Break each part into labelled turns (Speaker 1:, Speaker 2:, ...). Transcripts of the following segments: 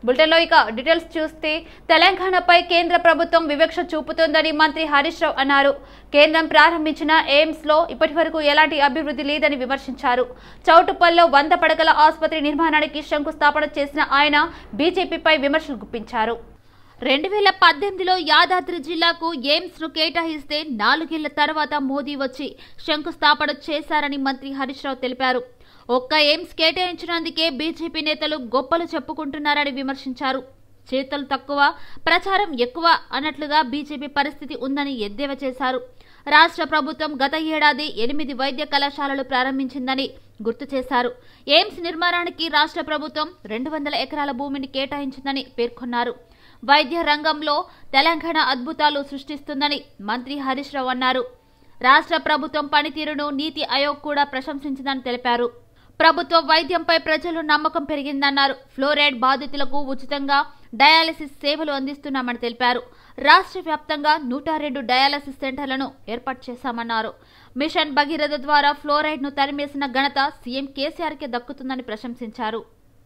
Speaker 1: బులెటిన్లో ఇక డీటెయిల్స్ చూస్తే తెలంగాణపై కేంద్ర ప్రభుత్వం వివక్ష చూపుతోందని మంత్రి హరీష్ రావు అన్నారు కేంద్రం ప్రారంభించిన ఎయిమ్స్ లో ఇప్పటి వరకు ఎలాంటి అభివృద్ధి లేదని విమర్శించారు చౌటుప్పల్లో వంద పడకల ఆసుపత్రి నిర్మాణానికి శంకుస్థాపన చేసిన ఆయన బీజేపీపై విమర్శలు గుప్పించారు రెండు వేల పద్దెనిమిదిలో యాదాద్రి జిల్లాకు ఎయిమ్స్ ను కేటాయిస్తే నాలుగేళ్ల తర్వాత మోదీ వచ్చి శంకుస్థాపన చేశారని మంత్రి హరీష్ రావు తెలిపారు ఒక్క ఎయిమ్స్ కేటాయించినందుకే బీజేపీ నేతలు గొప్పలు చెప్పుకుంటున్నారని విమర్శించారు చేతలు తక్కువ ప్రచారం ఎక్కువ అన్నట్లుగా బీజేపీ పరిస్థితి ఉందని ఎద్దేవా చేశారు రాష్ట్ర ప్రభుత్వం గత ఏడాది ఎనిమిది వైద్య కళాశాలలు ప్రారంభించిందని గుర్తు చేశారు ఎయిమ్స్ నిర్మాణానికి రాష్ట్ర ప్రభుత్వం రెండు వందల ఎకరాల భూమిని కేటాయించిందని పేర్కొన్నారు వైద్య రంగంలో తెలంగాణ అద్భుతాలు సృష్టిస్తుందని మంత్రి హరీష్ రావు అన్నారు రాష్ట్ర ప్రభుత్వం పనితీరును నీతి ఆయోగ్ కూడా ప్రశంసించిందని తెలిపారు ప్రభుత్వ వైద్యంపై ప్రజలు నమ్మకం పెరిగిందన్నారు ఫ్లోరైడ్ బాధితులకు ఉచితంగా డయాలసిస్ సేవలు అందిస్తున్నామని తెలిపారు రాష్ట్ర వ్యాప్తంగా నూట రెండు డయాలసిస్ సెంటర్లను ఏర్పాటు చేశామన్నారు మిషన్ భగీరథ ద్వారా ఫ్లోరైడ్ ను తరిమేసిన ఘనత సీఎం కేసీఆర్ కే దక్కుతుందని ప్రశంసించారు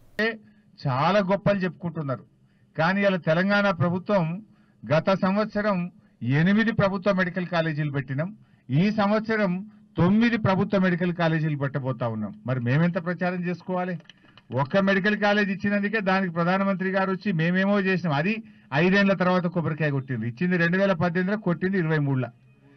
Speaker 2: చాలా గొప్పలు చెప్పుకుంటున్నారు కానీ ఇలా తెలంగాణ ప్రభుత్వం గత సంవత్సరం ఎనిమిది ప్రభుత్వ మెడికల్ కాలేజీలు పెట్టినాం ఈ సంవత్సరం తొమ్మిది ప్రభుత్వ మెడికల్ కాలేజీలు పెట్టబోతా ఉన్నాం మరి మేమెంత ప్రచారం చేసుకోవాలి ఒక్క మెడికల్ కాలేజ్ ఇచ్చినందుకే దానికి ప్రధానమంత్రి గారు వచ్చి మేమేమో చేసినాం అది ఐదేళ్ల తర్వాత కొబ్బరికాయ కొట్టింది ఇచ్చింది రెండు వేల పద్దెనిమిదిలో కొట్టింది ఇరవై మూడులో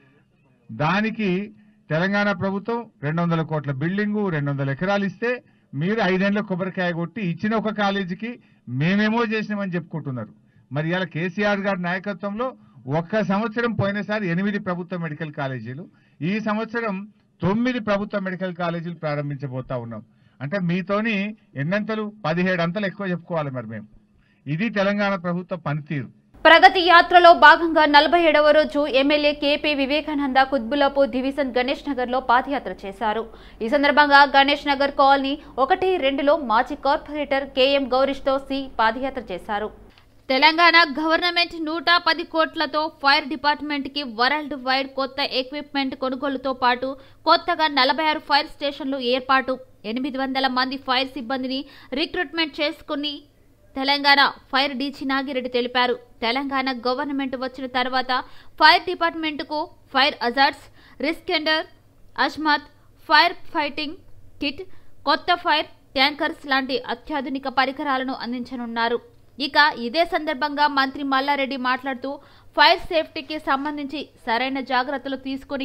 Speaker 2: దానికి తెలంగాణ ప్రభుత్వం రెండు వందల కోట్ల బిల్డింగు రెండు వందల ఎకరాలు ఇస్తే మీరు ఐదేళ్ల కొబ్బరికాయ కొట్టి ఇచ్చిన ఒక కాలేజీకి మేమేమో చేసినామని చెప్పుకుంటున్నారు మరి ఇలా కేసీఆర్ గారి నాయకత్వంలో ఒక్క సంవత్సరం పోయినసారి ఎనిమిది ప్రభుత్వ మెడికల్ కాలేజీలు ఈ సంవత్సరం తొమ్మిది ప్రభుత్వ మెడికల్ కాలేజీలు ప్రారంభించబోతా ఉన్నాం అంటే మీతోని ఎన్నంతలు పదిహేడు అంతలు ఎక్కువ చెప్పుకోవాలి మరి మేము ఇది తెలంగాణ ప్రభుత్వ పనితీరు
Speaker 1: ప్రగతి యాత్రలో భాగంగా నలభై ఏడవ రోజు MLA KP Vivekananda Quthbullapur division Ganesh Nagar లో పాదయాత్ర చేశారు ఈ సందర్భంగా గణేష్ నగర్ కాలనీ ఒకటి రెండులో మాజీ కార్పొరేటర్ కేఎం గౌరీష్ తో సి పాదయాత్ర చేశారు తెలంగాణ గవర్నమెంట్ నూట పది కోట్లతో ఫైర్ డిపార్ట్మెంట్ కి వరల్డ్ వైడ్ కొత్త ఎక్విప్మెంట్ కొనుగోలుతో పాటు కొత్తగా నలభై ఆరు ఫైర్ స్టేషన్లు ఏర్పాటు ఎనిమిది వందల మంది ఫైర్ సిబ్బందిని రిక్రూట్మెంట్ చేసుకుని తెలంగాణ ఫైర్ డీజీ నాగిరెడ్డి తెలిపారు తెలంగాణ గవర్నమెంట్ వచ్చిన తర్వాత ఫైర్ డిపార్ట్మెంట్కు ఫైర్ అజార్ట్స్ రిస్కెండర్ అజ్మత్ ఫైర్ ఫైటింగ్ కిట్ కొత్త ఫైర్ ట్యాంకర్స్ లాంటి అత్యాధునిక పరికరాలను అందించనున్నారు ఇక ఇదే సందర్భంగా మంత్రి మల్లారెడ్డి మాట్లాడుతూ ఫైర్ సేఫ్టీకి సంబంధించి సరైన జాగ్రత్తలు తీసుకుని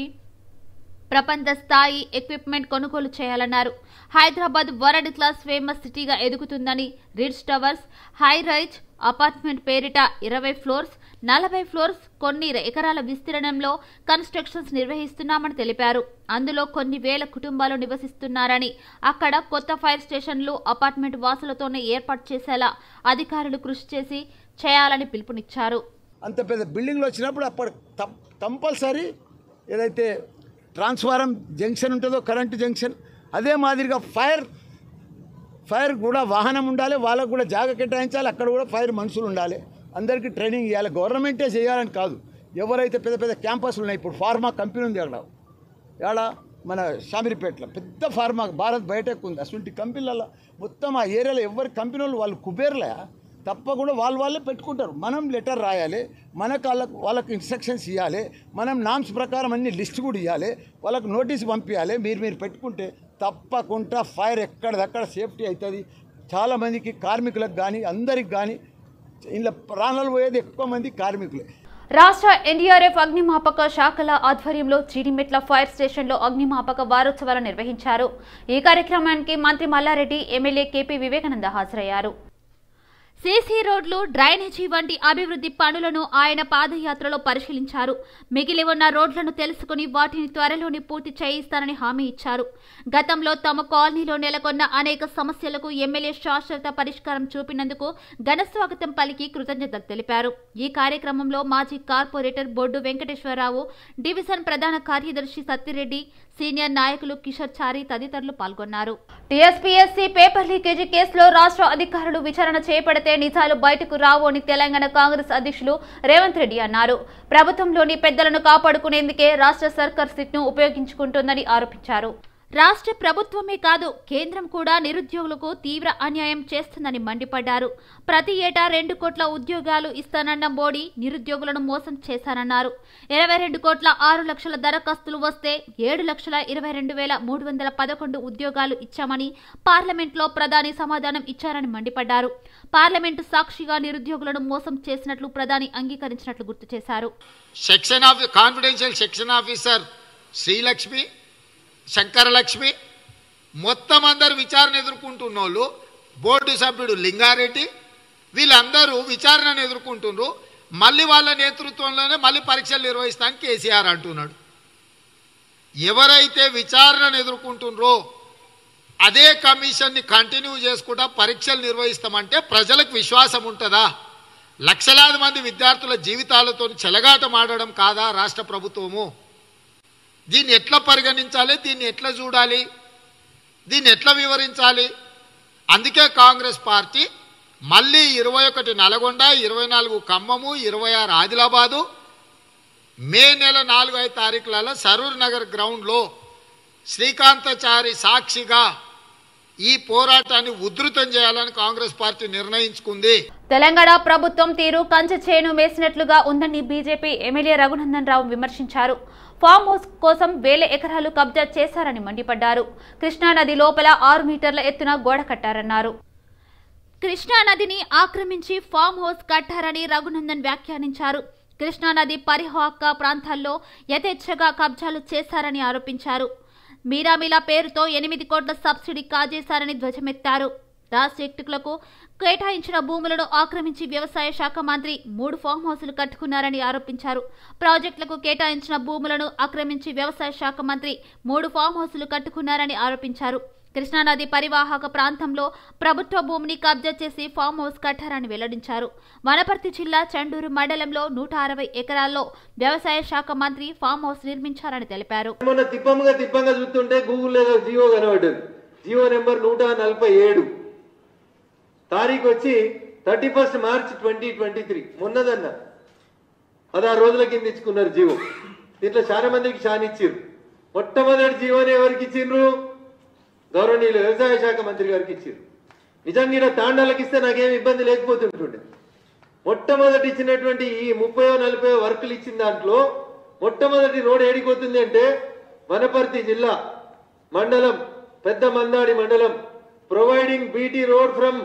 Speaker 1: ప్రపంచ స్థాయి ఎక్విప్మెంట్ కొనుగోలు చేయాలన్నారు హైదరాబాద్ వరల్డ్ క్లాస్ ఫేమస్ సిటీగా ఎదుగుతుందని ridge towers high rise apartment పేరిట ఇరవై ఫ్లోర్స్ నలభై ఫ్లోర్స్ కొన్ని ఎకరాల విస్తీర్ణంలో కన్స్ట్రక్షన్స్ నిర్వహిస్తున్నామని తెలిపారు అందులో కొన్ని వేల కుటుంబాలు నివసిస్తున్నారని అక్కడ కొత్త ఫైర్ స్టేషన్లు అపార్ట్మెంట్ వాసులతోనే ఏర్పాటు చేసేలా అధికారులు కృషి చేసి చేయాలని పిలుపునిచ్చారు
Speaker 3: అంత పెద్ద బిల్డింగ్లు వచ్చినప్పుడు అప్పుడు తప్- కంపల్సరీ ఏదైతే ట్రాన్స్ఫారం జంక్షన్ ఉంటుందో కరెంటు జంక్షన్ అదే మాదిరిగా ఫైర్ ఫైర్ కూడా వాహనం ఉండాలి వాళ్ళకు కూడా జాగ కేటాయించాలి అక్కడ కూడా ఫైర్ మనుషులు ఉండాలి అందరికీ ట్రైనింగ్ ఇవ్వాలి గవర్నమెంటే చేయాలని కాదు ఎవరైతే పెద్ద పెద్ద క్యాంపస్లు ఉన్నాయి ఇప్పుడు ఫార్మా కంపెనీ ఉంది అక్కడ ఏడ మన షామిరిపేటలో పెద్ద ఫార్మా భారత్ బయోటెక్ ఉంది అటువంటి కంపెనీలలో మొత్తం ఆ ఏరియాలో ఎవరి కంపెనీ వాళ్ళు వాళ్ళు కుబేర్లే తప్పకుండా వాళ్ళు వాళ్ళే పెట్టుకుంటారు మనం లెటర్ రాయాలి మనకు వాళ్ళకు వాళ్ళకి ఇన్స్ట్రక్షన్స్ ఇవ్వాలి మనం నామ్స్ ప్రకారం అన్ని లిస్ట్ కూడా ఇవ్వాలి వాళ్ళకు నోటీస్ పంపించాలి మీరు మీరు పెట్టుకుంటే తప్పకుండా ఫైర్ ఎక్కడిదక్కడ సేఫ్టీ అవుతుంది చాలామందికి కార్మికులకు కానీ అందరికి కానీ ఇలా ప్రాణాలు పోయేది ఎక్కువ మంది కార్మికులే
Speaker 1: రాష్ట్ర ఎన్డీఆర్ఎఫ్ అగ్నిమాపక శాఖల ఆధ్వర్యంలో చీడిమెట్ల ఫైర్ స్టేషన్లో అగ్నిమాపక వారోత్సవాలు నిర్వహించారు ఈ కార్యక్రమానికి మంత్రి మల్లారెడ్డి ఎమ్మెల్యే కేపీ వివేకానంద హాజరయ్యారు సీసీ రోడ్లు డ్రైనేజీ వంటి అభివృద్ధి పనులను ఆయన పాదయాత్రలో పరిశీలించారు మిగిలి ఉన్న రోడ్లను తెలుసుకుని వాటిని త్వరలోనే పూర్తి చేయిస్తానని హామీ ఇచ్చారు గతంలో తమ కాలనీలో నెలకొన్న అనేక సమస్యలకు ఎమ్మెల్యే శాశ్వత పరిష్కారం చూపినందుకు ఘన స్వాగతం పలికి కృతజ్ఞతలు తెలిపారు ఈ కార్యక్రమంలో మాజీ కార్పొరేటర్ బొడ్డు వెంకటేశ్వరరావు డివిజన్ ప్రధాన కార్యదర్శి సత్తిరెడ్డి సీనియర్ నాయకులు కిషోర్ చారి తదితరులు పాల్గొన్నారు టీఎస్పీఎస్సీ పేపర్ లీకేజీ కేసులో రాష్ట్ర అధికారులు విచారణ చేపడితే నిజాలు బయటకు రావు అని తెలంగాణ కాంగ్రెస్ అధ్యక్షులు రేవంత్ రెడ్డి అన్నారు ప్రభుత్వంలోని పెద్దలను కాపాడుకునేందుకే రాష్ట్ర సర్కార్ సిట్ ను ఉపయోగించుకుంటోందని ఆరోపించారు రాష్ట్ర ప్రభుత్వమే కాదు కేంద్రం కూడా నిరుద్యోగులకు తీవ్ర అన్యాయం చేస్తుందని మండిపడ్డారు ప్రతి ఏటా రెండు కోట్ల ఉద్యోగాలు ఇస్తానన్న మోడీ నిరుద్యోగులను మోసం చేశారన్నారు ఇరవై రెండు కోట్ల ఆరు లక్షల దరఖాస్తులు వస్తే ఏడు లక్షల ఇరవై రెండు వేల మూడు వందల పదకొండు ఉద్యోగాలు ఇచ్చామని పార్లమెంట్లో ప్రధాని సమాధానం ఇచ్చారని మండిపడ్డారు పార్లమెంటు సాక్షిగా నిరుద్యోగులను మోసం చేసినట్లు ప్రధాని అంగీకరించినట్లు గుర్తు చేశారు
Speaker 4: section of confidential section officer Sreelakshmi Sankaralakshmi మొత్తం అందరు విచారణ ఎదుర్కొంటున్న వాళ్ళు బోర్డు సభ్యుడు లింగారెడ్డి వీళ్ళందరూ విచారణను ఎదుర్కొంటున్నారు మళ్ళీ వాళ్ళ నేతృత్వంలోనే మళ్ళీ పరీక్షలు నిర్వహిస్తానికి కేసీఆర్ అంటున్నాడు ఎవరైతే విచారణను ఎదుర్కొంటున్నారో అదే కమిషన్ని కంటిన్యూ చేసుకుంటా పరీక్షలు నిర్వహిస్తామంటే ప్రజలకు విశ్వాసం ఉంటుందా లక్షలాది మంది విద్యార్థుల జీవితాలతో చెలగాటమాడడం కాదా రాష్ట్ర ప్రభుత్వము దీన్ని ఎట్లా పరిగణించాలి దీన్ని ఎట్లా చూడాలి దీన్ని ఎట్లా వివరించాలి అందుకే కాంగ్రెస్ పార్టీ మళ్ళీ ఇరవై ఒకటి నల్గొండ ఇరవై నాలుగు ఖమ్మము ఇరవై ఆరు ఆదిలాబాదు మే నెల నాలుగు ఐదు తారీఖులలో సరూర్ నగర్ గ్రౌండ్లో శ్రీకాంతచారి సాక్షిగా ఈ పోరాటాన్ని ఉధృతం చేయాలని కాంగ్రెస్ పార్టీ నిర్ణయించుకుంది
Speaker 1: తెలంగాణ ప్రభుత్వం తీరు కంచె చేను వేసినట్లుగా ఉందని బీజేపీ ఎమ్మెల్యే రఘునందన్ రావు విమర్శించారు ఫామ్ హౌస్ కోసం వేల ఎకరాలు కబ్జా చేశారని మండిపడ్డారు కృష్ణానది లోపల ఆరు మీటర్ల ఎత్తున గోడ కట్టారన్నారు కృష్ణానదిని ఆక్రమించి ఫామ్ హౌస్ కట్టారని రఘునందన్ వ్యాఖ్యానించారు కృష్ణానది పరివాహక ప్రాంతాల్లో యథేచ్ఛగా కబ్జాలు చేశారని ఆరోపించారు మీరామిలా పేరుతో ఎనిమిది కోట్ల సబ్సిడీ కాజేశారని ధ్వజమెత్తారు రాష్ట్రీకులకు కేటాయించిన భూములను ఆక్రమించి వ్యవసాయ శాఖ మంత్రి మూడు ఫామ్ హౌసులు కట్టుకున్నారని ఆరోపించారు ప్రాజెక్టులకు కేటాయించిన భూములను ఆక్రమించి వ్యవసాయ శాఖ మంత్రి మూడు ఫామ్ హౌసులు కట్టుకున్నారని ఆరోపించారు కృష్ణానది పరివాహక ప్రాంతంలో ప్రభుత్వ భూమిని కబ్జా చేసి ఫామ్ హౌస్ కట్టారని వెల్లడించారు వనపర్తి జిల్లా చండూరు మండలంలో నూట అరవై ఎకరాల్లో వ్యవసాయ శాఖ మంత్రి ఫామ్ హౌస్ నిర్మించారని తెలిపారు
Speaker 5: మొన్న తిప్పముగా తిప్పంగా చూస్తుంటే గూగుల్ ఏదో జియో కనబడ్డది జియో నెంబర్ నూట నలభై ఏడు తారీఖు వచ్చి thirty first March twenty twenty three మొన్నదన్న పదహారు రోజుల కింద ఇచ్చుకున్నారు జియో దీంట్లో చాలా మందికి షాన్ ఇచ్చిర్రు మొట్టమొదటి జియోని ఎవరికి ఇచ్చిండ్రు గౌరవనీయులు వ్యవసాయ శాఖ మంత్రి గారికి ఇచ్చిర్రు నిజంగా ఈడ తాండాలకు ఇస్తే నాకేం ఇబ్బంది లేకపోతుంటుండే మొట్టమొదటి ఇచ్చినటువంటి ఈ ముప్పయో నలభై వర్కులు ఇచ్చిన దాంట్లో మొట్టమొదటి రోడ్ ఏడిపోతుంది అంటే వనపర్తి జిల్లా మండలం పెద్ద మందాడి మండలం providing BT road from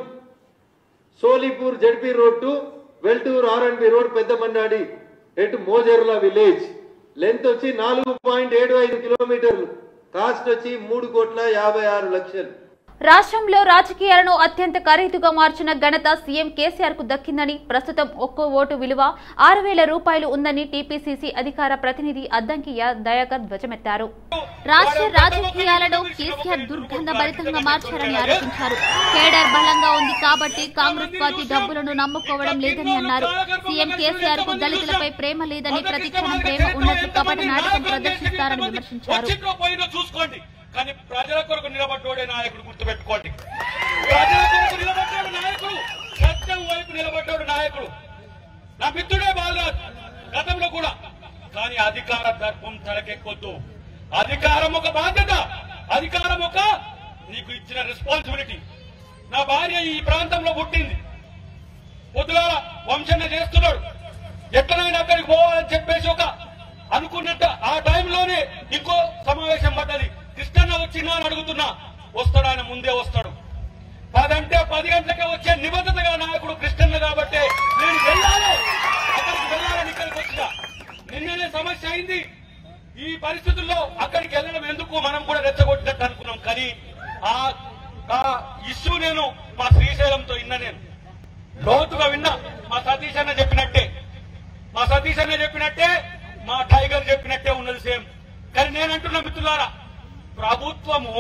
Speaker 5: Solipur ZP road to Veltoor R and B road Pedda Mandadi ఎటు మోజర్ల విలేజ్ లెంత్ వచ్చి నాలుగు పాయింట్ ఏడు ఐదు కిలోమీటర్లు కాస్ట్ వచ్చి మూడు కోట్ల యాభై ఆరు లక్షలు
Speaker 1: రాష్ట్రంలో రాజకీయాలను అత్యంత ఖరీదుగా మార్చిన ఘనత సీఎం కేసీఆర్ కు దక్కిందని ప్రస్తుతం ఒక్కో ఓటు విలువ ఆరు వేల రూపాయలు ఉందని టీపీసీసీ అధికార ప్రతినిధి అద్దంకి యా- దయాకర్ ధ్వజమెత్తారు రాష్ట్ర రాజకీయాలను కేసీఆర్ దుర్గంధ భరితంగా మార్చారని ఆరోపించారు కేడర్ బలంగా ఉంది కాబట్టి కాంగ్రెస్ పార్టీ డబ్బులను నమ్ముకోవడం లేదని అన్నారు సీఎం కేసీఆర్ కు దళితులపై ప్రేమ లేదని ప్రతి క్షణం ప్రేమ ఉన్నట్లు కపట నాటకం ప్రదర్శిస్తారని విమర్శించారు
Speaker 6: వచ్చిందో పోయిందో చూసుకోండి కానీ ప్రజల కొరకు నిలబడ్డోడే నాయకుడు గుర్తుపెట్టుకోండి ప్రజల కొరకు నిలబడ్డాడు నాయకుడు సత్యం వైపు నిలబడ్డాడు నాయకుడు నా మిత్రుడే బాలరాజ్ గతంలో కూడా కానీ అధికార దర్పం తలకెక్కొద్దు అధికారం ఒక బాధ్యత అధికారం ఒక నీకు ఇచ్చిన రెస్పాన్సిబిలిటీ నా భార్య ఈ ప్రాంతంలో పుట్టింది పొద్దుగా వంశన్న చేస్తున్నాడు ఎట్లనైనా అక్కడికి పోవాలని చెప్పేసి ఒక అనుకున్నట్టు ఆ టైంలోనే ఇంకో సమావేశం పడ్డది కృష్ణన్న వచ్చినా అని అడుగుతున్నా వస్తాడు ఆయన ముందే వస్తాడు పదంటే పది గంటలకే వచ్చే నిబద్ధతగా నాయకుడు కృష్ణన్న కాబట్టి నేను వెళ్ళాలి అక్కడికి వెళ్ళాలని ఇక్కడికి వచ్చిన నిన్ననే సమస్య అయింది ఈ పరిస్థితుల్లో అక్కడికి వెళ్ళడం ఎందుకు మనం కూడా రెచ్చగొట్టినట్టు అనుకున్నాం కానీ ఆ ఆ ఇష్యూ నేను మా శ్రీశైలంతో విన్నా నేను లోతుగా విన్నా మా సతీష్ అన్న చెప్పినట్టే మా సతీష్ అన్న చెప్పినట్టే మా టైగర్ చెప్పినట్టే ఉన్నది సేమ్ కానీ నేను అంటున్నా మిత్రులారా ప్రభుత్వము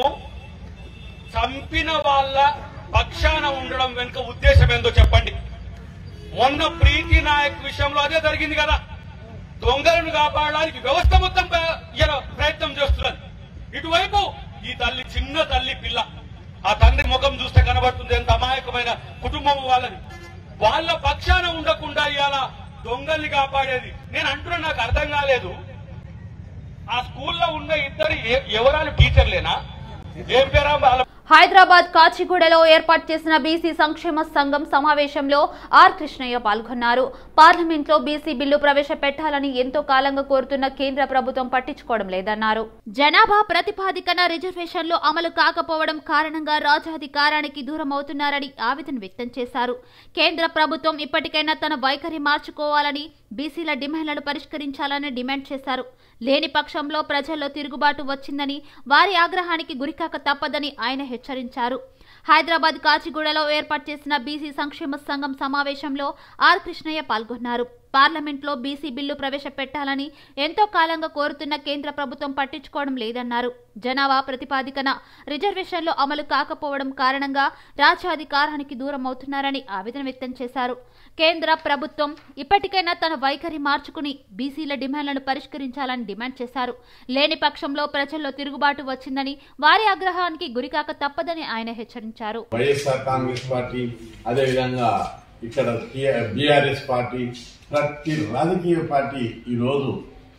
Speaker 6: చంపిన వాళ్ళ పక్షాన ఉండడం వెనుక ఉద్దేశం ఏందో చెప్పండి మొన్న ప్రీతి నాయక్ విషయంలో అదే జరిగింది కదా దొంగలను కాపాడడానికి వ్యవస్థ మొత్తం ప్ర- ఇలా ప్రయత్నం చేస్తున్నది ఇటువైపు ఈ తల్లి చిన్న తల్లి పిల్ల ఆ తండ్రి ముఖం చూస్తే కనబడుతుంది ఎంత అమాయకమైన కుటుంబం వాళ్ళది వాళ్ళ పక్షాన ఉండకుండా ఇవాళ దొంగల్ని కాపాడేది నేను అంటున్నా నాకు అర్థం కాలేదు ఆ స్కూల్లో ఉన్న ఇద్దరు ఎ- ఎవరాలు టీచర్లేనా ఏం పేరా వాళ్ళ
Speaker 1: హైదరాబాద్ కాచిగూడలో ఏర్పాటు చేసిన బీసీ సంక్షేమ సంఘం సమావేశంలో ఆర్ కృష్ణయ్య పాల్గొన్నారు పార్లమెంట్లో బీసీ బిల్లు ప్రవేశపెట్టాలని ఎంతో కాలంగా కోరుతున్న కేంద్ర ప్రభుత్వం పట్టించుకోవడం లేదన్నారు జనాభా ప్రతిపాదికన రిజర్వేషన్లు అమలు కాకపోవడం కారణంగా రాజ్యాధికారానికి దూరం అవుతున్నారని ఆవేదన వ్యక్తం చేశారు కేంద్ర ప్రభుత్వం ఇప్పటికైనా తన వైఖరి మార్చుకోవాలని బీసీల డిమాండ్లను పరిష్కరించాలని డిమాండ్ చేశారు లేని పక్షంలో ప్రజల్లో తిరుగుబాటు వచ్చిందని వారి ఆగ్రహానికి గురికాక తప్పదని ఆయన హెచ్చరించారు హైదరాబాద్ కాచిగూడలో ఏర్పాటు చేసిన బీసీ సంక్షేమ సంఘం సమావేశంలో ఆర్ కృష్ణయ్య పాల్గొన్నారు పార్లమెంట్లో బీసీ బిల్లు ప్రవేశపెట్టాలని ఎంతో కాలంగా కోరుతున్న కేంద్ర ప్రభుత్వం పట్టించుకోవడం లేదన్నారు జనాభా ప్రతిపాదికన రిజర్వేషన్లు అమలు కాకపోవడం కారణంగా రాజ్యాధికారానికి దూరం అవుతున్నారని ఆవేదన వ్యక్తం చేశారు కేంద్ర ప్రభుత్వం ఇప్పటికైనా తన వైఖరి మార్చుకుని బీసీల డిమాండ్లను పరిష్కరించాలని డిమాండ్ చేశారు లేని పక్షంలో ప్రజల్లో తిరుగుబాటు వచ్చిందని వారి ఆగ్రహానికి గురికాక తప్పదని ఆయన హెచ్చరించారు
Speaker 7: వైఎస్ఆర్ కాంగ్రెస్ పార్టీ అదేవిధంగా ఇక్కడ బీఆర్ఎస్ పార్టీ ప్రతి రాజకీయ పార్టీ ఈరోజు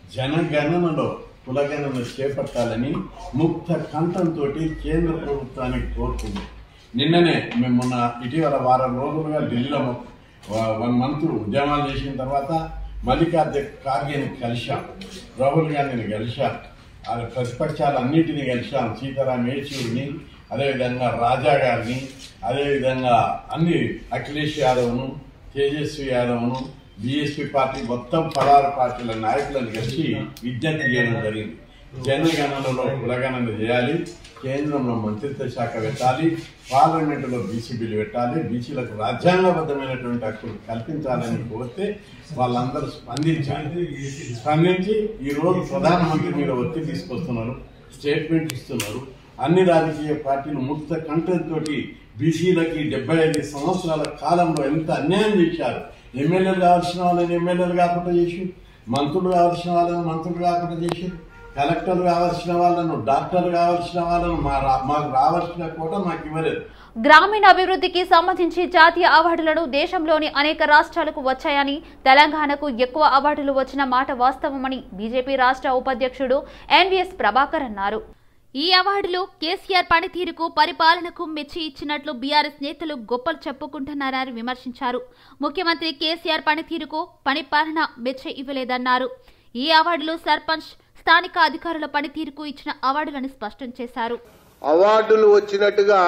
Speaker 7: జనగణనలో కులగణన చేపట్టాలని ముక్త కంఠంతో కేంద్ర ప్రభుత్వానికి కోరుతుంది నిన్ననే మేము మొన్న ఇటీవల వారం రోజులుగా ఢిల్లీలో వ- వన్ మంత్ ఉద్యమాలు చేసిన తర్వాత మల్లికార్జున ఖార్గేని కలిశాం రాహుల్ గాంధీని కలిశాం ఆ ప్రతిపక్షాలన్నింటినీ కలిశాం సీతారాం యేచూరిని అదేవిధంగా రాజా గారిని అదేవిధంగా అన్ని అఖిలేష్ యాదవ్ను తేజస్వి యాదవ్ను బీఎస్పీ పార్టీ మొత్తం పదహారు పార్టీల నాయకులను కలిసి విజ్ఞప్తి చేయడం జరిగింది జనగణనలో కులగణన చేయాలి కేంద్రంలో మంత్రిత్వ శాఖ పెట్టాలి పార్లమెంటులో బీసీ బిల్లు పెట్టాలి బీసీలకు రాజ్యాంగబద్ధమైనటువంటి హక్కులు కల్పించాలని కోరితే వాళ్ళందరూ స్పందించాలి స్పందించి ఈ రోజు ప్రధానమంత్రి మీద ఒత్తిడి తీసుకొస్తున్నారు స్టేట్మెంట్ ఇస్తున్నారు అన్ని రాజకీయ పార్టీలు ముక్త కంఠంతో బీసీలకి డెబ్బై ఐదు సంవత్సరాల కాలంలో ఎంత అన్యాయం చేశారు ఎమ్మెల్యేలు కావాల్సిన వాళ్ళని ఎమ్మెల్యేలు కాకుండా చేసి మంత్రులు కావాల్సిన వాళ్ళని మంత్రులు కాకుండా చేసి కలెక్టర్లు కావాల్సిన వాళ్ళను డాక్టర్లు కావాల్సిన వాళ్ళను మా రా- మాకు రావాల్సిన కూడా మాకు ఇవ్వలేదు
Speaker 1: గ్రామీణ అభివృద్ధికి సంబంధించి జాతీయ అవార్డులను దేశంలోని అనేక రాష్ట్రాలకు వచ్చాయని తెలంగాణకు ఎక్కువ అవార్డులు వచ్చిన మాట వాస్తవమని బీజేపీ రాష్ట్ర ఉపాధ్యక్షుడు ఎన్వీఎస్ ప్రభాకర్ అన్నారు ఈ అవార్డులు కేసీఆర్ పనితీరుకు పరిపాలనకు మెచ్చి ఇచ్చినట్లు బీఆర్ఎస్ నేతలు గొప్పలు చెప్పుకుంటున్నారని విమర్శించారు ముఖ్యమంత్రి కేసీఆర్ పనితీరుకు పనిపాలన మెచ్చి ఇవ్వలేదన్నారు ఈ అవార్డులు సర్పంచ్ స్థానిక అధికారుల పనితీరుకు ఇచ్చిన అవార్డులని స్పష్టం చేశారు
Speaker 8: అవార్డులు వచ్చినట్టుగా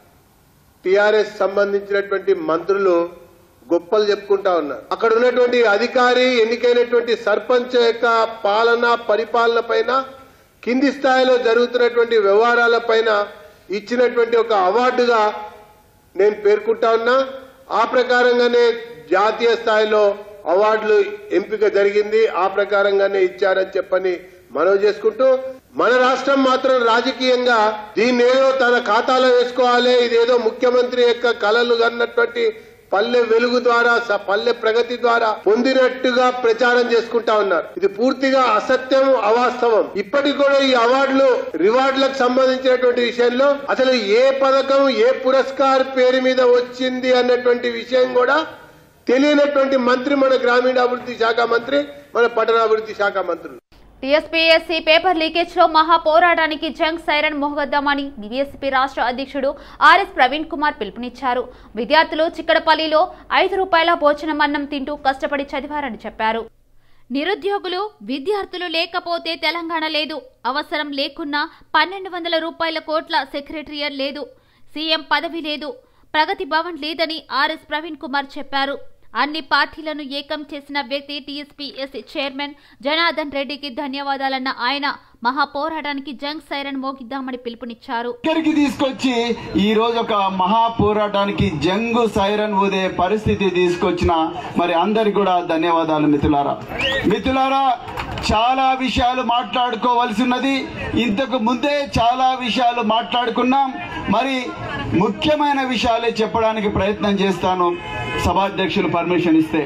Speaker 8: టిఆర్ఎస్ సంబంధించినటువంటి మంత్రులు గొప్పలు చెప్పుకుంటా ఉన్నారు అక్కడ ఉన్నటువంటి అధికారి ఎన్నికైనటువంటి సర్పంచ్ యొక్క పాలన పరిపాలన పైన కింది స్థాయిలో జరుగుతున్నటువంటి వ్యవహారాల పైన ఇచ్చినటువంటి ఒక అవార్డుగా నేను పేర్కొంటా ఉన్నా ఆ ప్రకారంగానే జాతీయ స్థాయిలో అవార్డులు ఎంపిక జరిగింది ఆ ప్రకారంగానే ఇచ్చారని చెప్పని మనవి చేసుకుంటూ మన రాష్ట్రం మాత్రం రాజకీయంగా దీన్ని ఏదో తన ఖాతాలో వేసుకోవాలి ఇదేదో ముఖ్యమంత్రి యొక్క కలలు కన్నటువంటి పల్లె వెలుగు ద్వారా స- పల్లె ప్రగతి ద్వారా పొందినట్టుగా ప్రచారం చేసుకుంటా ఉన్నారు ఇది పూర్తిగా అసత్యం అవాస్తవం ఇప్పటికి కూడా ఈ అవార్డులు రివార్డులకు సంబంధించినటువంటి విషయంలో అసలు ఏ పథకం ఏ పురస్కార్ పేరు మీద వచ్చింది అన్నటువంటి విషయం కూడా తెలియనటువంటి మంత్రి మన గ్రామీణాభివృద్ధి శాఖ మంత్రి మన పట్టణాభివృద్ధి శాఖ మంత్రులు
Speaker 1: టీఎస్పీఎస్సీ పేపర్ లీకేజ్ లో మహా పోరాటానికి జంగ్ సైరన్ మోగద్దామని బీఎస్పీ రాష్ట్ర అధ్యక్షుడు ఆర్ఎస్ ప్రవీణ్ కుమార్ పిలుపునిచ్చారు విద్యార్థులు చిక్కడపల్లిలో ఐదు రూపాయల భోజనం అన్నం తింటూ కష్టపడి చదివారని చెప్పారు నిరుద్యోగులు విద్యార్థులు లేకపోతే తెలంగాణ లేదు అవసరం లేకున్నా పన్నెండు వందల రూపాయల కోట్ల సెక్రటరియర్ లేదు సీఎం పదవి లేదు ప్రగతి భవన్ లేదని ఆర్ఎస్ ప్రవీణ్ కుమార్ చెప్పారు అన్ని పార్టీలను ఏకం చేసిన వ్యక్తి టీఎస్పీఎస్సీ చైర్మన్ జనార్దన్ రెడ్డికి ధన్యవాదాలన్న ఆయన మహా పోరాటానికి జంగ్ సైరన్ మోగిద్దామని పిలుపునిచ్చారు
Speaker 9: ఇక్కడికి తీసుకొచ్చి ఈ రోజు ఒక మహా పోరాటానికి జంగు సైరన్ ఊదే పరిస్థితి తీసుకొచ్చిన మరి అందరికి కూడా ధన్యవాదాలు మిత్రులారా మిత్రులారా చాలా విషయాలు మాట్లాడుకోవాల్సి ఉన్నది ఇంతకు ముందే చాలా విషయాలు మాట్లాడుకున్నాం మరి ముఖ్యమైన విషయాలే చెప్పడానికి ప్రయత్నం చేస్తాను సభాధ్యక్షులు పర్మిషన్ ఇస్తే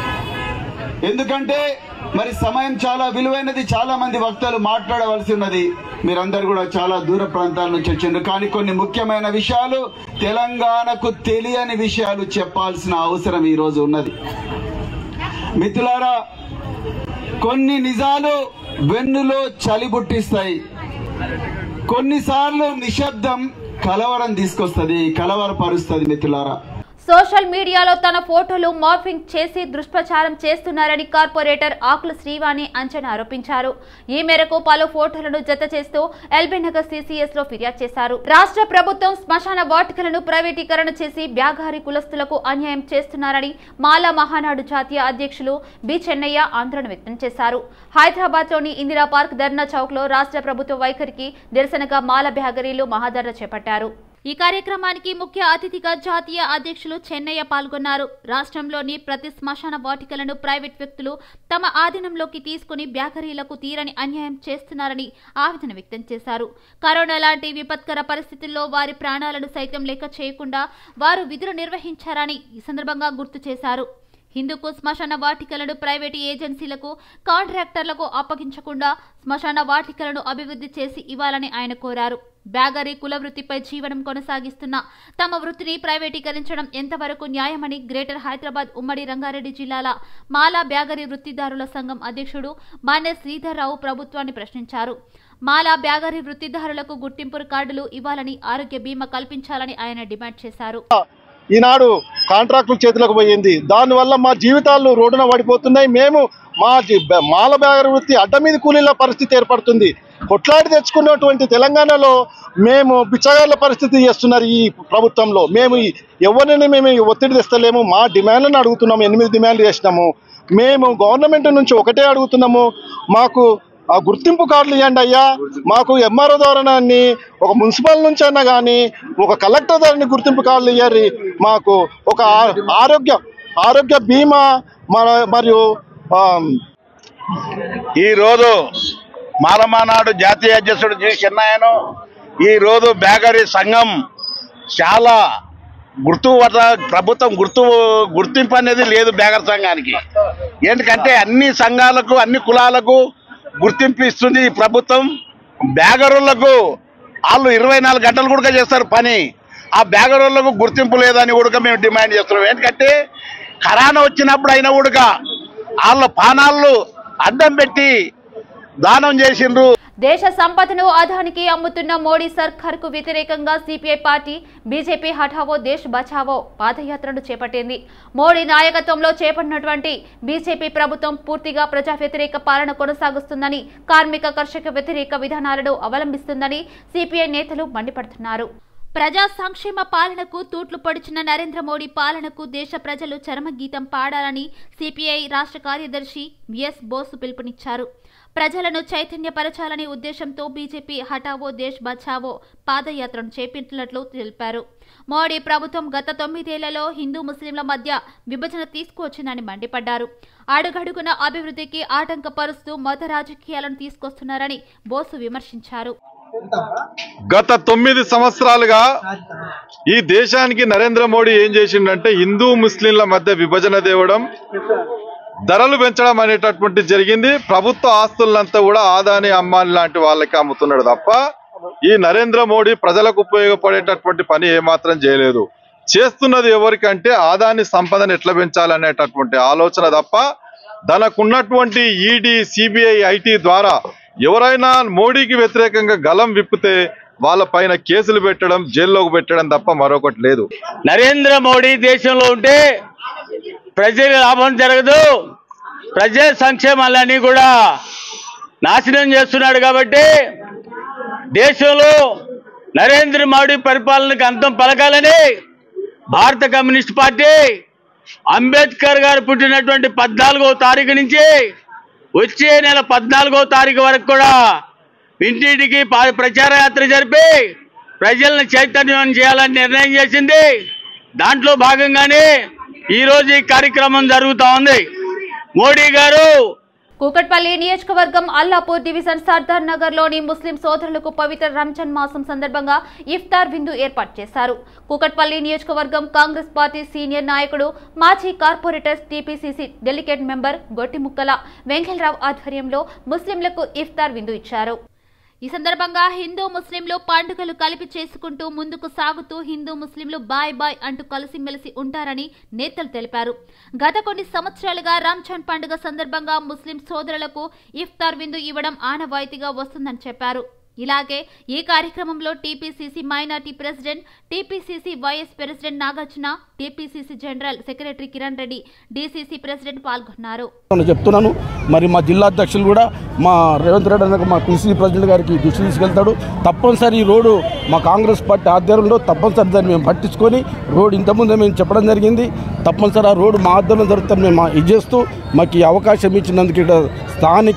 Speaker 9: ఎందుకంటే మరి సమయం చాలా విలువైనది చాలా మంది వక్తలు మాట్లాడవలసి ఉన్నది మీరందరూ కూడా చాలా దూర ప్రాంతాల నుంచి వచ్చిండ్రు కానీ కొన్ని ముఖ్యమైన విషయాలు తెలంగాణకు తెలియని విషయాలు చెప్పాల్సిన అవసరం ఈ రోజు ఉన్నది మిత్రులారా కొన్ని నిజాలు వెన్నులో చలి పుట్టిస్తాయి కొన్నిసార్లు నిశ్శబ్దం కలవరం తీసుకొస్తుంది కలవరపరుస్తుంది మిత్రులారా
Speaker 1: సోషల్ మీడియాలో తన ఫోటోలు మార్ఫింగ్ చేసి దుష్ప్రచారం చేస్తున్నారని కార్పొరేటర్ ఆకుల శ్రీవాణి అంచనా ఆరోపించారు ఈ మేరకు పలు ఫోటోలను జత చేస్తూ ఎల్బీనగర్ సీసీఎస్ లో ఫిర్యాదు చేశారు రాష్ట్ర ప్రభుత్వం శ్మశాన వాటికలను ప్రైవేటీకరణ చేసి బ్యాగారి కులస్తులకు అన్యాయం చేస్తున్నారని మాలా మహానాడు జాతీయ అధ్యక్షులు బి చెన్నయ్య ఆందోళన వ్యక్తం చేశారు హైదరాబాద్ లోని ఇందిరా పార్క్ ధర్నా చౌక్ లో రాష్ట్ర ప్రభుత్వ వైఖరికి నిరసనగా మాల బ్యాగరీలు మహాధర్నా చేపట్టారు ఈ కార్యక్రమానికి ముఖ్య అతిథిగా జాతీయ అధ్యక్షులు చెన్నయ్య పాల్గొన్నారు రాష్ట్రంలోని ప్రతి శ్మశాన వాటికలను ప్రైవేట్ వ్యక్తులు తమ ఆధీనంలోకి తీసుకుని బ్యాకరీలకు తీరని అన్యాయం చేస్తున్నారని ఆవేదన వ్యక్తం చేశారు కరోనా లాంటి విపత్కర పరిస్థితుల్లో వారి ప్రాణాలను సైతం లెక్క చేయకుండా వారు విధులు నిర్వహించారని ఈ సందర్భంగా గుర్తు చేశారు హిందూకు శ్మశాన వాటికలను ప్రైవేటు ఏజెన్సీలకు కాంట్రాక్టర్లకు అప్పగించకుండా శ్మశాన వాటికలను అభివృద్ధి చేసి ఇవ్వాలని ఆయన కోరారు బ్యాగరీ కుల వృత్తిపై జీవనం కొనసాగిస్తున్న తమ వృత్తిని ప్రైవేటీకరించడం ఎంతవరకు న్యాయమని గ్రేటర్ హైదరాబాద్ ఉమ్మడి రంగారెడ్డి జిల్లాల మాలా బ్యాగరీ వృత్తిదారుల సంఘం అధ్యక్షుడు మాన్య శ్రీధర్రావు ప్రభుత్వాన్ని ప్రశ్నించారు మాలా బ్యాగరీ వృత్తిదారులకు గుర్తింపు కార్డులు ఇవ్వాలని ఆరోగ్య బీమా కల్పించాలని ఆయన డిమాండ్ చేశారు
Speaker 10: ఈనాడు కాంట్రాక్టుల చేతులకు పోయింది దానివల్ల మా జీవితాలు రోడ్డున పడిపోతున్నాయి మేము మా జీ- బ- మాల బ్యాగర్ వృత్తి అడ్డ మీద కూలీల పరిస్థితి ఏర్పడుతుంది కొట్లాడి తెచ్చుకున్నటువంటి తెలంగాణలో మేము బిచ్చగాళ్ళ పరిస్థితి చేస్తున్నారు ఈ ప్రభుత్వంలో మేము ఈ- ఎవరిని మేము ఈ ఒత్తిడి తెస్తలేము మా డిమాండ్లను అడుగుతున్నాము ఎనిమిది డిమాండ్లు చేసినాము మేము గవర్నమెంట్ నుంచి ఒకటే అడుగుతున్నాము మాకు ఆ గుర్తింపు కార్డులు ఇవ్వండి అయ్యా మాకు ఎంఆర్ఓ ద్వారాని ఒక మున్సిపల్ నుంచి అయినా కానీ ఒక కలెక్టర్ ద్వారా గుర్తింపు కార్డులు ఇవ్వరి మాకు ఒక ఆ- ఆరోగ్య ఆరోగ్య బీమా మన మరియు ఆ,
Speaker 11: ఈరోజు మాలమానాడు జాతీయ అధ్యక్షుడు జి చెన్నాయను ఈరోజు బేకరీ సంఘం చాలా గుర్తు పట్ట- ప్రభుత్వం గుర్తు గుర్తింపు అనేది లేదు బేగర్ సంఘానికి ఎందుకంటే అన్ని సంఘాలకు అన్ని కులాలకు గుర్తింపు ఇస్తుంది ఈ ప్రభుత్వం బేగరులకు వాళ్ళు ఇరవై నాలుగు గంటలు కూడా చేస్తారు పని ఆ బేగరులకు గుర్తింపు లేదని కూడా మేము డిమాండ్ చేస్తున్నాం ఎందుకంటే కరోనా వచ్చినప్పుడు అయినా కూడా వాళ్ళ పానాలు అడ్డం పెట్టి దానం చేసిండ్రు
Speaker 1: దేశ సంపదను అదానికి అమ్ముతున్న మోడీ సర్కార్ కు వ్యతిరేకంగా సిపిఐ పార్టీ బీజేపీ హఠావో దేశ్ బచావో పాదయాత్రను చేపట్టింది మోడీ నాయకత్వంలో చేపట్టినటువంటి బీజేపీ ప్రభుత్వం పూర్తిగా ప్రజా వ్యతిరేక పాలన కొనసాగుస్తుందని కార్మిక కర్షక వ్యతిరేక విధానాలను అవలంబిస్తుందని సిపిఐ నేతలు మండిపడుతున్నారు ప్రజా సంక్షేమ పాలనకు తూట్లు పొడిచిన నరేంద్ర మోడీ పాలనకు దేశ ప్రజలు చరమగీతం పాడాలని సిపిఐ రాష్ట్ర కార్యదర్శి విఎస్ బోసు పిలుపునిచ్చారు ప్రజలను చైతన్యపరచాలనే ఉద్దేశంతో బీజేపీ హటావో దేశ్ బచావో పాదయాత్రను చేపట్టినట్లు తెలిపారు మోడీ ప్రభుత్వం గత తొమ్మిదేళ్లలో హిందూ ముస్లింల మధ్య విభజన తీసుకువచ్చిందని మండిపడ్డారు అడుగడుగున అభివృద్ధికి ఆటంకపరుస్తూ మత రాజకీయాలను తీసుకొస్తున్నారని బోసు విమర్శించారు
Speaker 12: గత తొమ్మిది సంవత్సరాలుగా ఈ దేశానికి నరేంద్ర మోడీ ఏం చేసిండంటే హిందూ ముస్లింల మధ్య విభజన తేవడం ధరలు పెంచడం అనేటటువంటి జరిగింది ప్రభుత్వ ఆస్తులంతా కూడా ఆదాని అమ్మాని లాంటి వాళ్ళకి అమ్ముతున్నాడు తప్ప ఈ నరేంద్ర మోడీ ప్రజలకు ఉపయోగపడేటటువంటి పని ఏమాత్రం చేయలేదు చేస్తున్నది ఎవరికంటే ఆదాని సంపదను ఎట్లా పెంచాలనేటటువంటి ఆలోచన తప్ప తనకున్నటువంటి ఈడీ సిబిఐ ఐటీ ద్వారా ఎవరైనా మోడీకి వ్యతిరేకంగా గలం విప్పితే వాళ్ళ పైన కేసులు పెట్టడం జైల్లోకి పెట్టడం తప్ప మరొకటి లేదు
Speaker 13: నరేంద్ర మోడీ దేశంలో ఉంటే ప్రజల లాభం జరగదు ప్రజల సంక్షేమాలన్నీ కూడా నాశనం చేస్తున్నాడు కాబట్టి దేశంలో నరేంద్ర మోడీ పరిపాలనకు అంతం పలకాలని భారత కమ్యూనిస్ట్ పార్టీ అంబేద్కర్ గారు పుట్టినటువంటి పద్నాలుగో తారీఖు నుంచి వచ్చే నెల పద్నాలుగో తారీఖు వరకు కూడా ఇంటింటికి పా- ప్రచార యాత్ర జరిపి ప్రజలను చైతన్యం చేయాలని నిర్ణయం చేసింది దాంట్లో భాగంగానే ఈరోజు ఈ కార్యక్రమం జరుగుతూ ఉంది మోడీ గారు
Speaker 1: కూకట్పల్లి నియోజకవర్గం అల్లాపూర్ డివిజన్ సర్దార్ నగర్ లోని ముస్లిం సోదరులకు పవిత్ర రంజాన్ మాసం సందర్భంగా ఇఫ్తార్ విందు ఏర్పాటు చేశారు కూకట్పల్లి నియోజకవర్గం కాంగ్రెస్ పార్టీ సీనియర్ నాయకుడు మాజీ corporator TPCC delegate member Gottimukkala Venkatarao ఆధ్వర్యంలో ముస్లింలకు ఇఫ్తార్ విందు ఇచ్చారు ఈ సందర్భంగా హిందూ ముస్లింలు పండుగలు కలిపి చేసుకుంటూ ముందుకు సాగుతూ హిందూ ముస్లింలు బాయ్ బాయ్ అంటూ కలిసిమెలిసి ఉంటారని నేతలు తెలిపారు గత కొన్ని సంవత్సరాలుగా రంజాన్ పండుగ సందర్భంగా ముస్లిం సోదరులకు ఇఫ్తార్ విందు ఇవ్వడం ఆనవాయితీగా వస్తుందని చెప్పారు ఇలాగే ఈ కార్యక్రమంలో TPCC minority president TPCC YS president Nagarjuna TPCC general secretary Kiran Reddy DCC president పాల్గొన్నారు
Speaker 14: నేను చెప్తున్నాను మరి మా జిల్లా అధ్యక్షులు కూడా మా రేవంత్ రెడ్డి అన్నకు మా పీసీ ప్రెసిడెంట్ గారికి దృష్టి తీసుకెళ్తాడు తప్పనిసరి ఈ రోడ్డు మా కాంగ్రెస్ పార్టీ ఆధ్వర్యంలో తప్పనిసరి దాన్ని మేము పట్టించుకొని రోడ్డు ఇంతకుముందే మేము చెప్పడం జరిగింది తప్పనిసరి ఆ రోడ్డు మా ఆధ్వర్యంలో జరుగుతుంది మేము ఇది చేస్తూ మాకు ఈ అవకాశం ఇచ్చినందుకు ఇక్కడ స్థానిక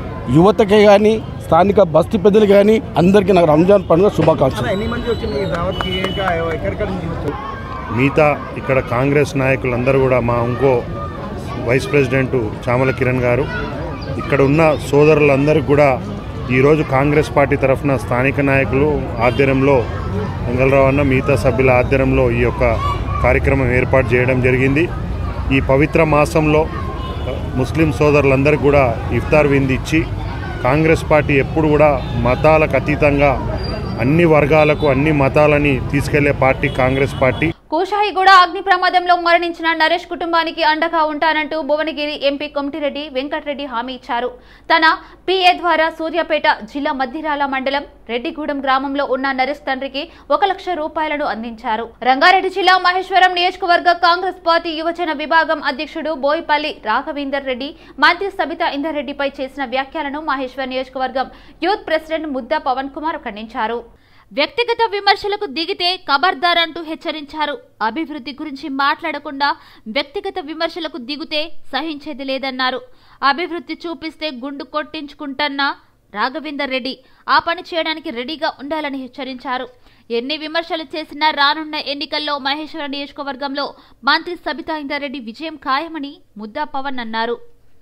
Speaker 14: యువతకే కానీ స్థానిక బస్తీ పెద్దలు కానీ అందరికీ నాకు రంజాన్ పండుగ శుభాకాంక్షలు
Speaker 15: ఎన్ని మంది వచ్చింది ఈ దావత్కి ఇంకా ఎక్కడెక్కడి నుంచి వచ్చారు
Speaker 16: మిగతా ఇక్కడ కాంగ్రెస్ నాయకులందరూ కూడా మా ఇంకో వైస్ ప్రెసిడెంట్ చామల కిరణ్ గారు ఇక్కడ ఉన్న సోదరులందరికీ కూడా ఈరోజు కాంగ్రెస్ పార్టీ తరఫున స్థానిక నాయకులు ఆధ్వర్యంలో వెంగళరావు అన్న మిగతా సభ్యుల ఆధ్వర్యంలో ఈ యొక్క కార్యక్రమం ఏర్పాటు చేయడం జరిగింది ఈ పవిత్ర మాసంలో ముస్లిం సోదరులందరికీ కూడా ఇఫ్తార్ విందు ఇచ్చి కాంగ్రెస్ పార్టీ ఎప్పుడు కూడా మతాలకు అతీతంగా అన్ని వర్గాలకు అన్ని మతాలని తీసుకెళ్లే పార్టీ కాంగ్రెస్ పార్టీ
Speaker 1: కూషాయిగూడ అగ్ని ప్రమాదంలో మరణించిన నరేష్ కుటుంబానికి అండగా ఉంటానంటూ భువనగిరి ఎంపీ కొమటిరెడ్డి వెంకటరెడ్డి హామీ ఇచ్చారు తన పిఏ ద్వారా సూర్యాపేట జిల్లా మధ్యరాల మండలం రెడ్డిగూడెం గ్రామంలో ఉన్న నరేష్ తండ్రికి ఒక లక్ష రూపాయలను అందించారు రంగారెడ్డి జిల్లా మహేశ్వరం నియోజకవర్గ కాంగ్రెస్ పార్టీ యువజన విభాగం అధ్యక్షుడు బోయిపల్లి రాఘవేందర్ రెడ్డి మంత్రి సబితా ఇందర్ రెడ్డిపై చేసిన వ్యాఖ్యలను మహేశ్వర్ నియోజకవర్గం యూత్ ప్రెసిడెంట్ ముద్దా పవన్ కుమార్ ఖండించారు వ్యక్తిగత విమర్శలకు దిగితే కబర్దార్ అంటూ హెచ్చరించారు అభివృద్ధి గురించి మాట్లాడకుండా వ్యక్తిగత విమర్శలకు దిగుతే సహించేది లేదన్నారు అభివృద్ధి చూపిస్తే గుండు కొట్టించుకుంటన్న రాఘవేందర్ రెడ్డి ఆ పని చేయడానికి రెడీగా ఉండాలని హెచ్చరించారు ఎన్ని విమర్శలు చేసినా రానున్న ఎన్నికల్లో మహేశ్వర నియోజకవర్గంలో మంత్రి సబితా ఇందర్రెడ్డి విజయం ఖాయమని ముద్దా పవన్ అన్నారు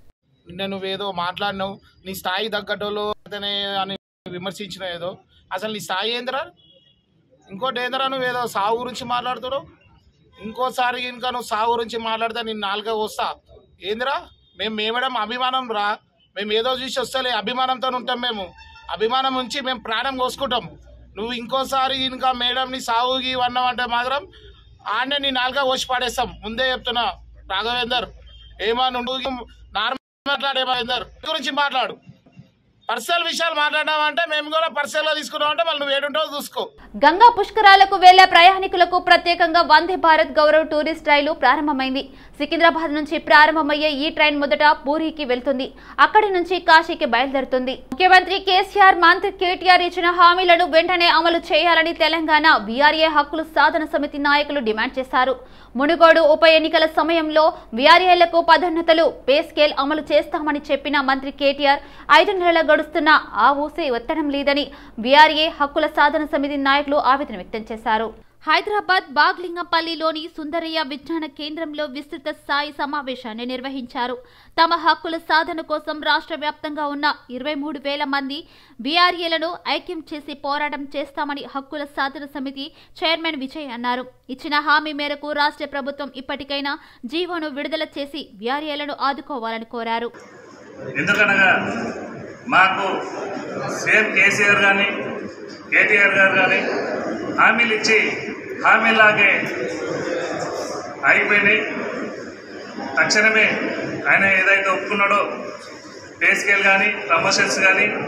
Speaker 17: నేను నువ్వేదో మాట్లాడినావు నీ స్థాయి తగ్గటోళ్ళు అతనే అని విమర్శించిన ఏదో అసలు నీ స్థాయి ఏందిరా ఇంకోటి ఏందిరా నువ్వేదో సాగు గురించి మాట్లాడుతున్నావు ఇంకోసారి ఇంకా నువ్వు సాగు గురించి మాట్లాడితే నేను నాలుగే వస్తా ఏందిరా మేము మేమడం అభిమానం రా మేము ఏదో చూసి వస్తలే అభిమానంతో ఉంటాం మేము అభిమానం ఉంచి మేము ప్రాణం కోసుకుంటాం నువ్వు ఇంకోసారి ఇంకా మేడంని సాగుకి వన్నావంటే మాత్రం ఆడనే నీ నాలుగా వచ్చి పాడేస్తాం ముందే చెప్తున్నా రాఘవేందర్ ఏమా నువ్వు నార్మల్ మాట్లాడే మహేందర్ గురించి మాట్లాడు పర్సనల్ విషయాలు మాట్లాడామంటే మేము కూడా పర్సనల్ గా తీసుకున్నామంటే మళ్ళీ నువ్వు ఏడుంటావో చూసుకో
Speaker 1: గంగా పుష్కరాలకు వెళ్లే ప్రయాణికులకు ప్రత్యేకంగా వందే భారత్ గౌరవ్ టూరిస్ట్ రైలు ప్రారంభమైంది సికింద్రాబాద్ నుంచి ప్రారంభమయ్యే ఈ ట్రైన్ మొదట పూరికి వెళ్తుంది అక్కడి నుంచి కాశీకి బయలుదేరుతుంది ముఖ్యమంత్రి కేసీఆర్ మంత్రి కేటీఆర్ ఇచ్చిన హామీలను వెంటనే అమలు చేయాలని తెలంగాణ వీఆర్ఏ హక్కులు సాధన సమితి నాయకులు డిమాండ్ చేశారు మునుగోడు ఉప ఎన్నికల సమయంలో వీఆర్ఏలకు పదోన్నతలు పే స్కేల్ అమలు చేస్తామని చెప్పిన మంత్రి కేటీఆర్ ఐదు నెలల గడుస్తున్నా ఆ ఊసే ఎత్తడం లేదని వీఆర్ఏ హక్కుల సాధన సమితి నాయకులు ఆవేదన వ్యక్తం చేశారు హైదరాబాద్ బాగ్లింగంపల్లిలోని సుందరయ్య విజ్ఞాన కేంద్రంలో విస్తృత స్థాయి సమావేశాన్ని నిర్వహించారు తమ హక్కుల సాధన కోసం రాష్ట్ర వ్యాప్తంగా ఉన్న ఇరవై మూడు వేల మంది బీఆర్ఏలను ఐక్యం చేసి పోరాటం చేస్తామని హక్కుల సాధన సమితి చైర్మన్ విజయ్ అన్నారు ఇచ్చిన హామీ మేరకు రాష్ట్ర ప్రభుత్వం ఇప్పటికైనా జీవోను విడుదల చేసి బీఆర్ఏలను ఆదుకోవాలని కోరారు
Speaker 18: ఎందుకనగా మాకు సేమ్ కేసీఆర్ కానీ కేటీఆర్ గారు కానీ హామీలు ఇచ్చి హామీలాగే అయిపోయినాయి తక్షణమే ఆయన ఏదైతే ఒప్పుకున్నాడో పే స్కేల్ కానీ ప్రమోషన్స్ కానీ